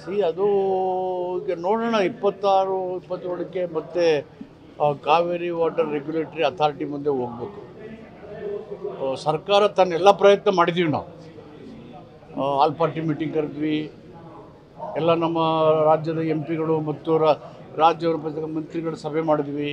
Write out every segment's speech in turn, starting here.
C ಅದು ಈಗ ನೋಡೋಣ ಇಪ್ಪತ್ತಾರು ಇಪ್ಪತ್ತೇಳಕ್ಕೆ ಮತ್ತೆ ಆ, ಕಾವೇರಿ ವಾಟರ್ ರೆಗ್ಯುಲೇಟರಿ ಅಥಾರಿಟಿ ಮುಂದೆ ಹೋಗ್ಬೇಕು ಆ, ಸರ್ಕಾರ ತನ್ನ ಎಲ್ಲ ಪ್ರಯತ್ನ ಮಾಡಿದ್ದೀವಿ ನಾವು ಆ, ಆಲ್ ಪಾರ್ಟಿ ಮೀಟಿಂಗ್ ಕರೆದ್ವಿ ಎಲ್ಲ ನಮ್ಮ ರಾಜ್ಯದ ಎಂ ಪಿಗಳು ಮತ್ತು ರಾ- ರಾಜ್ಯ ಮಂತ್ರಿಗಳ ಸಭೆ ಮಾಡಿದ್ವಿ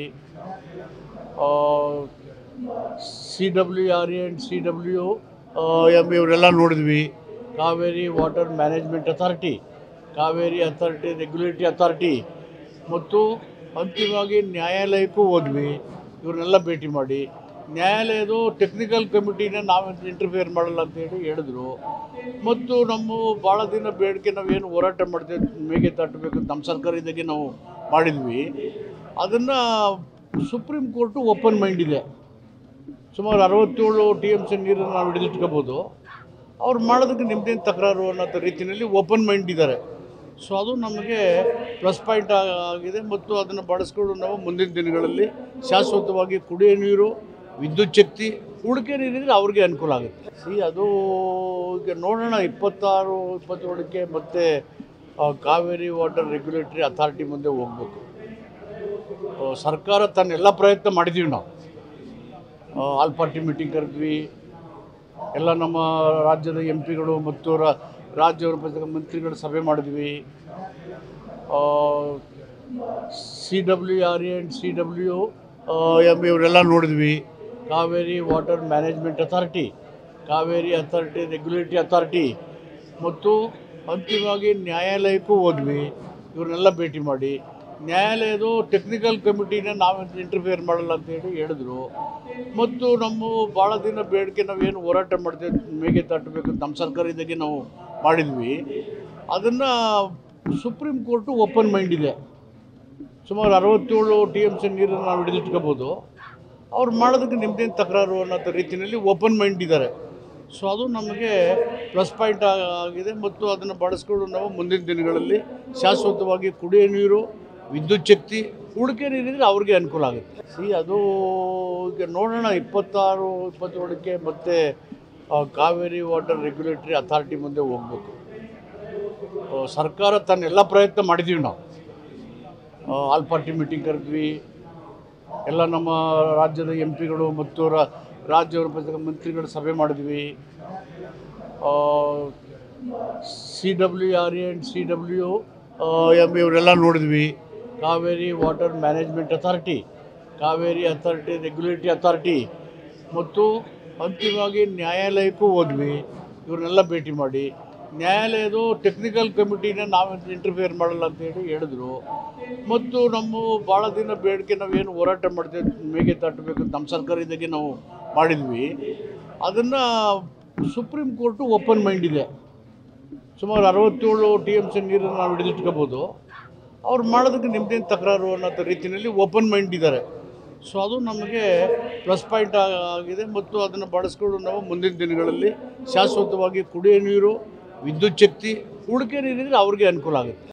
C W R A and C W M ಇವರೆಲ್ಲ ನೋಡಿದ್ವಿ Kaveri water management authority Kaveri authority regulatory authority ಮತ್ತು ಅಂತಿಮವಾಗಿ ನ್ಯಾಯಾಲಯಕ್ಕೂ ಹೋದ್ವಿ ಇವ್ರನ್ನೆಲ್ಲ ಭೇಟಿ ಮಾಡಿ ನ್ಯಾಯಾಲಯದು ಟೆಕ್ನಿಕಲ್ ಕಮಿಟಿನ ನಾವು ಇಂಟರ್ಫಿಯರ್ ಮಾಡಲ್ಲ ಅಂತ ಹೇಳಿ ಹೇಳಿದ್ರು ಮತ್ತು ನಮ್ಮ ಭಾಳ ದಿನ ಬೇಡಿಕೆ ನಾವೇನು ಹೋರಾಟ ಮಾಡ್ತೇವೆ ಮೇಗೆ ತಟ್ಟಬೇಕು ಅಂತ ನಮ್ಮ ಸರ್ಕಾರದಾಗೆ ನಾವು ಮಾಡಿದ್ವಿ ಅದನ್ನು ಸುಪ್ರೀಂ ಕೋರ್ಟು ಓಪನ್ ಮೈಂಡ್ ಇದೆ ಸುಮಾರು ಅರವತ್ತೇಳು ಟಿ ಎಮ್ ಸಿ ನೀರನ್ನು ನಾವು ಹಿಡಿದಿಟ್ಕೋಬೋದು ಅವ್ರು ಮಾಡೋದಕ್ಕೆ ನಿಮ್ಮದೇನು ತಕರಾರು ಅನ್ನೋ ರೀತಿಯಲ್ಲಿ ಓಪನ್ ಮೈಂಡ್ ಇದ್ದಾರೆ ಸೊ ಅದು ನಮಗೆ ಪ್ಲಸ್ ಪಾಯಿಂಟ್ ಆಗಿದೆ ಮತ್ತು ಅದನ್ನು ಬಳಸ್ಕೊಂಡು ನಾವು ಮುಂದಿನ ದಿನಗಳಲ್ಲಿ ಶಾಶ್ವತವಾಗಿ ಕುಡಿಯೋ ನೀರು ವಿದ್ಯುತ್ ಶಕ್ತಿ ಉಳಿಕೆ ನೀರಿದ್ರೆ ಅವ್ರಿಗೆ ಅನುಕೂಲ ಆಗುತ್ತೆ ಸಿ ಅದು ಈಗ ನೋಡೋಣ ಇಪ್ಪತ್ತಾರು ಇಪ್ಪತ್ತೇಳಕ್ಕೆ ಮತ್ತೆ ಆ, ಕಾವೇರಿ ವಾಟರ್ ರೆಗ್ಯುಲೇಟರಿ ಅಥಾರಿಟಿ ಮುಂದೆ ಹೋಗ್ಬೇಕು ಆ, ಸರ್ಕಾರ ತನ್ನ ಎಲ್ಲ ಪ್ರಯತ್ನ ಮಾಡಿದ್ದೀವಿ ನಾವು ಆ, ಆಲ್ ಪಾರ್ಟಿ ಮೀಟಿಂಗ್ ಕರೆದ್ವಿ ಎಲ್ಲ ನಮ್ಮ ರಾಜ್ಯದ ಎಂ ಪಿಗಳು ಮತ್ತು ರಾ- ರಾಜ್ಯ ಮಂತ್ರಿಗಳ ಸಭೆ ಮಾಡಿದ್ವಿ C W R A and C W M ಇವರೆಲ್ಲ ನೋಡಿದ್ವಿ Kaveri water management authority Kaveri authority regulatory authority ಮತ್ತು ಅಂತಿಮವಾಗಿ ನ್ಯಾಯಾಲಯಕ್ಕೂ ಹೋದ್ವಿ ಇವ್ರನ್ನೆಲ್ಲ ಭೇಟಿ ಮಾಡಿ ನ್ಯಾಯಾಲಯದು ಟೆಕ್ನಿಕಲ್ ಕಮಿಟಿನ ನಾವು ಇಂಟರ್ಫಿಯರ್ ಮಾಡಲ್ಲ ಅಂತ ಹೇಳಿ ಹೇಳಿದ್ರು ಮತ್ತು ನಮ್ಮ ಭಾಳ ದಿನ ಬೇಡಿಕೆ ನಾವೇನು ಹೋರಾಟ ಮಾಡ್ತೇವೆ ಮೇಗೆ ತಟ್ಟಬೇಕು ಅಂತ ನಮ್ಮ ಸರ್ಕಾರದಾಗೆ ನಾವು ಮಾಡಿದ್ವಿ ಅದನ್ನು ಸುಪ್ರೀಂ ಕೋರ್ಟು ಓಪನ್ ಮೈಂಡ್ ಇದೆ ಸುಮಾರು ಅರವತ್ತೇಳು ಟಿ ಎಮ್ ಸಿ ನೀರನ್ನು ನಾವು ಹಿಡಿದಿಟ್ಕೋಬೋದು ಅವ್ರು ಮಾಡೋದಕ್ಕೆ ನಿಮ್ಮದೇನು ತಕರಾರು ಅನ್ನೋ ರೀತಿಯಲ್ಲಿ ಓಪನ್ ಮೈಂಡ್ ಇದ್ದಾರೆ ಸೊ ಅದು ನಮಗೆ ಪ್ಲಸ್ ಪಾಯಿಂಟ್ ಆಗಿದೆ ಮತ್ತು ಅದನ್ನು ಬಳಸ್ಕೊಂಡು ನಾವು ಮುಂದಿನ ದಿನಗಳಲ್ಲಿ ಶಾಶ್ವತವಾಗಿ ಕುಡಿಯೋ ನೀರು ವಿದ್ಯುತ್ ಶಕ್ತಿ ಉಳಿಕೆ ನೀರಿದ್ರೆ ಅವ್ರಿಗೆ ಅನುಕೂಲ ಆಗುತ್ತೆ ಸಿ ಅದು ಈಗ ನೋಡೋಣ ಇಪ್ಪತ್ತಾರು ಇಪ್ಪತ್ತೇಳಕ್ಕೆ ಮತ್ತೆ ಆ, ಕಾವೇರಿ ವಾಟರ್ ರೆಗ್ಯುಲೇಟರಿ ಅಥಾರಿಟಿ ಮುಂದೆ ಹೋಗ್ಬೇಕು ಆ, ಸರ್ಕಾರ ತನ್ನ ಎಲ್ಲ ಪ್ರಯತ್ನ ಮಾಡಿದ್ದೀವಿ ನಾವು ಆ, ಆಲ್ ಪಾರ್ಟಿ ಮೀಟಿಂಗ್ ಕರೆದ್ವಿ ಎಲ್ಲ ನಮ್ಮ ರಾಜ್ಯದ ಎಂ ಪಿಗಳು ಮತ್ತು ರಾ- ರಾಜ್ಯ ಮಂತ್ರಿಗಳ ಸಭೆ ಮಾಡಿದ್ವಿ C W R A and C W M ಇವರೆಲ್ಲ ನೋಡಿದ್ವಿ Kaveri water management authority Kaveri authority regulatory authority ಮತ್ತು ಅಂತಿಮವಾಗಿ ನ್ಯಾಯಾಲಯಕ್ಕೂ ಹೋದ್ವಿ ಇವ್ರನ್ನೆಲ್ಲ ಭೇಟಿ ಮಾಡಿ ನ್ಯಾಯಾಲಯದು ಟೆಕ್ನಿಕಲ್ ಕಮಿಟಿನ ನಾವು ಇಂಟರ್ಫಿಯರ್ ಮಾಡಲ್ಲ ಅಂತ ಹೇಳಿ ಹೇಳಿದ್ರು ಮತ್ತು ನಮ್ಮ ಭಾಳ ದಿನ ಬೇಡಿಕೆ ನಾವೇನು ಹೋರಾಟ ಮಾಡ್ತೇವೆ ಮೇಗೆ ತಟ್ಟಬೇಕು ಅಂತ ನಮ್ಮ ಸರ್ಕಾರದಾಗೆ ನಾವು ಮಾಡಿದ್ವಿ ಅದನ್ನು ಸುಪ್ರೀಂ ಕೋರ್ಟು ಓಪನ್ ಮೈಂಡ್ ಇದೆ ಸುಮಾರು ಅರವತ್ತೇಳು ಟಿ ಎಮ್ ಸಿ ನೀರನ್ನು ನಾವು ಹಿಡಿದಿಟ್ಕೋಬೋದು ಅವ್ರು ಮಾಡೋದಕ್ಕೆ ನಿಮ್ಮದೇನು ತಕರಾರು ಅನ್ನೋ ರೀತಿಯಲ್ಲಿ ಓಪನ್ ಮೈಂಡ್ ಇದ್ದಾರೆ ಸೊ ಅದು ನಮಗೆ ಪ್ಲಸ್ ಪಾಯಿಂಟ್ ಆಗಿದೆ ಮತ್ತು ಅದನ್ನು ಬಳಸ್ಕೊಂಡು ನಾವು ಮುಂದಿನ ದಿನಗಳಲ್ಲಿ ಶಾಶ್ವತವಾಗಿ ಕುಡಿಯೋ ನೀರು ವಿದ್ಯುತ್ ಶಕ್ತಿ ಉಳಿಕೆ ನೀರಿದ್ರೆ ಅವ್ರಿಗೆ ಅನುಕೂಲ ಆಗುತ್ತೆ